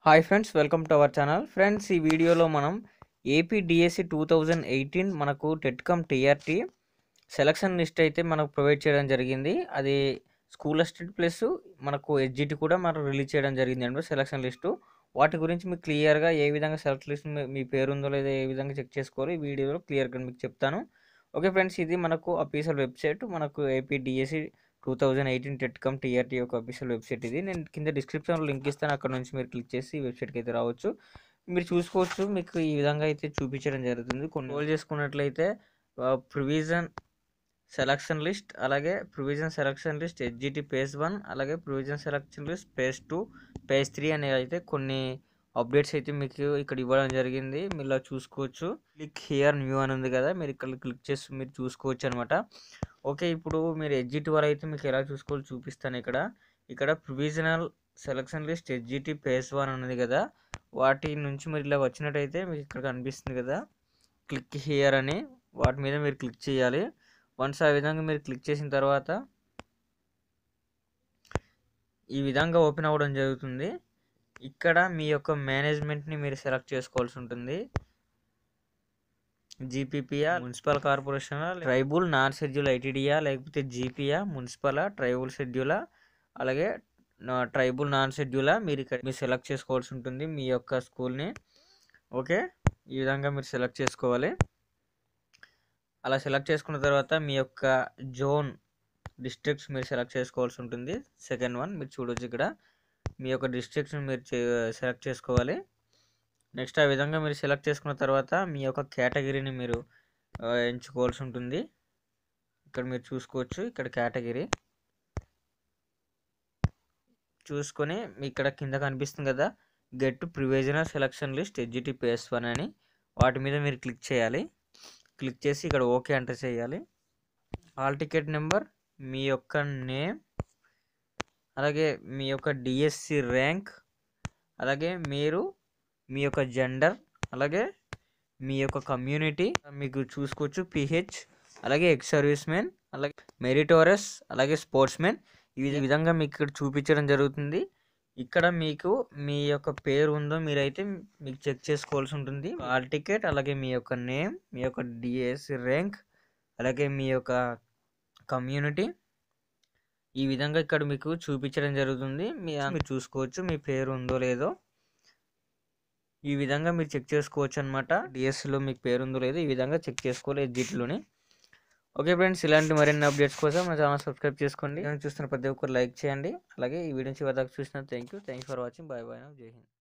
hi friends welcome to our channel friends ఈ వీడియోలో మనం AP DSC two thousand eighteen మనకు టెట్కమ్ టీఆర్టీ సెలక్షన్ లిస్ట్ అయితే మనకు ప్రొవైడ్ చేయడం జరిగింది అది స్కూల్ అసిస్టెంట్ ప్లస్ మనకు ఎస్జిటి కూడా మనం రిలీజ్ చేయడం జరిగింది అంటే సెలక్షన్ లిస్టు వాటి గురించి మీకు క్లియర్గా ఏ విధంగా సెలక్షన్ లిస్ట్ మీ పేరు ఉందో లేదో ఏ విధంగా చెక్ చేసుకోవాలి ఈ వీడియోలో క్లియర్గా మీకు చెప్తాను ఓకే ఫ్రెండ్స్ ఇది మనకు అఫీషియల్ వెబ్సైట్ మనకు AP DSC two thousand eighteen TET cum TRT యొక్క అఫీషియల్ వెబ్సైట్ ఇది నేను కింద డిస్క్రిప్షన్లో లింక్ ఇస్తాను అక్కడ నుంచి మీరు క్లిక్ చేసి ఈ వెబ్సైట్కి అయితే రావచ్చు మీరు చూసుకోవచ్చు మీకు ఈ విధంగా అయితే చూపించడం జరుగుతుంది కొనుగోలు చేసుకున్నట్లయితే ప్రివిజన్ సెలక్షన్ లిస్ట్ అలాగే provision selection list SGT page one అలాగే provision selection list page two page three అనేవి అయితే కొన్ని అప్డేట్స్ అయితే మీకు ఇక్కడ ఇవ్వడం జరిగింది మీరు ఇలా చూసుకోవచ్చు క్లిక్ హియర్ న్యూ అని ఉంది కదా మీరు ఇక్కడ క్లిక్ చేసి మీరు చూసుకోవచ్చు అనమాట ఓకే ఇప్పుడు మీరు ఎడ్జిటి వరకు అయితే మీకు ఎలా చూసుకోవాలి చూపిస్తాను ఇక్కడ ఇక్కడ provisional selection list SGT page one ఉన్నది కదా వాటి నుంచి మీరు ఇలా వచ్చినట్టయితే మీకు ఇక్కడ కనిపిస్తుంది కదా క్లిక్ హియర్ అని వాటి మీద మీరు క్లిక్ చేయాలి వన్స్ ఆ విధంగా మీరు క్లిక్ చేసిన తర్వాత ఈ విధంగా ఓపెన్ అవ్వడం జరుగుతుంది ఇక్కడ మీ యొక్క మేనేజ్మెంట్ని మీరు సెలెక్ట్ చేసుకోవాల్సి ఉంటుంది జీపీపీయా municipal corporation tribal non schedule ITDA లేకపోతే జీపీయా మున్సిపల్ ట్రైబుల్ షెడ్యూలా అలాగే ట్రైబుల్ నాన్ షెడ్యూలా మీరు ఇక్కడ మీరు సెలెక్ట్ చేసుకోవాల్సి ఉంటుంది మీ యొక్క స్కూల్ని ఓకే ఈ విధంగా మీరు సెలెక్ట్ చేసుకోవాలి అలా సెలెక్ట్ చేసుకున్న తర్వాత మీ యొక్క జోన్ డిస్ట్రిక్ట్స్ మీరు సెలెక్ట్ చేసుకోవాల్సి ఉంటుంది సెకండ్ వన్ మీరు చూడొచ్చు ఇక్కడ మీ యొక్క డిస్ట్రిక్ట్స్ని మీరు సెలెక్ట్ చేసుకోవాలి నెక్స్ట్ ఆ విధంగా మీరు సెలెక్ట్ చేసుకున్న తర్వాత మీ యొక్క కేటగిరీని మీరు ఎంచుకోవాల్సి ఉంటుంది ఇక్కడ మీరు చూసుకోవచ్చు ఇక్కడ కేటగిరీ చూసుకొని మీ ఇక్కడ కింద కనిపిస్తుంది కదా get provisional selection list SGT page one అని వాటి మీద మీరు క్లిక్ చేయాలి క్లిక్ చేసి ఇక్కడ ఓకే ఎంటర్ చేయాలి హాల్ టికెట్ నెంబర్ మీ యొక్క నేమ్ అలాగే మీ యొక్క డిఎస్సి ర్యాంక్ అలాగే మీరు మీ యొక్క జెండర్ అలాగే మీ యొక్క కమ్యూనిటీ మీకు చూసుకోవచ్చు పిహెచ్ అలాగే ఎక్స్ సర్వీస్ మెన్ అలాగే మెరిటోరస్ అలాగే స్పోర్ట్స్ మెన్ ఈ విధంగా మీకు ఇక్కడ చూపించడం జరుగుతుంది ఇక్కడ మీకు మీ యొక్క పేరు ఉందో మీరైతే మీకు చెక్ చేసుకోవాల్సి ఉంటుంది హాల్ టికెట్ అలాగే మీ యొక్క నేమ్ మీ యొక్క డిఎస్సి ర్యాంక్ అలాగే మీ యొక్క కమ్యూనిటీ ఈ విధంగా ఇక్కడ మీకు చూపించడం జరుగుతుంది మీ మీరు చూసుకోవచ్చు మీ పేరు ఉందో లేదో ఈ విధంగా మీరు చెక్ చేసుకోవచ్చు అనమాట డిఎస్సిలో మీకు పేరు ఉందో లేదో ఈ విధంగా చెక్ చేసుకోవాలి ఎగ్జిట్లోని ఓకే ఫ్రెండ్స్ ఇలాంటి మరిన్ని అప్డేట్స్ కోసం మా ఛానల్ సబ్స్క్రైబ్ చేసుకోండి చూస్తున్న ప్రతి ఒక్కరు లైక్ చేయండి అలాగే ఈ వీడియో చివరి దాకా చూసిన thank you thank for watching bye bye జై హింద్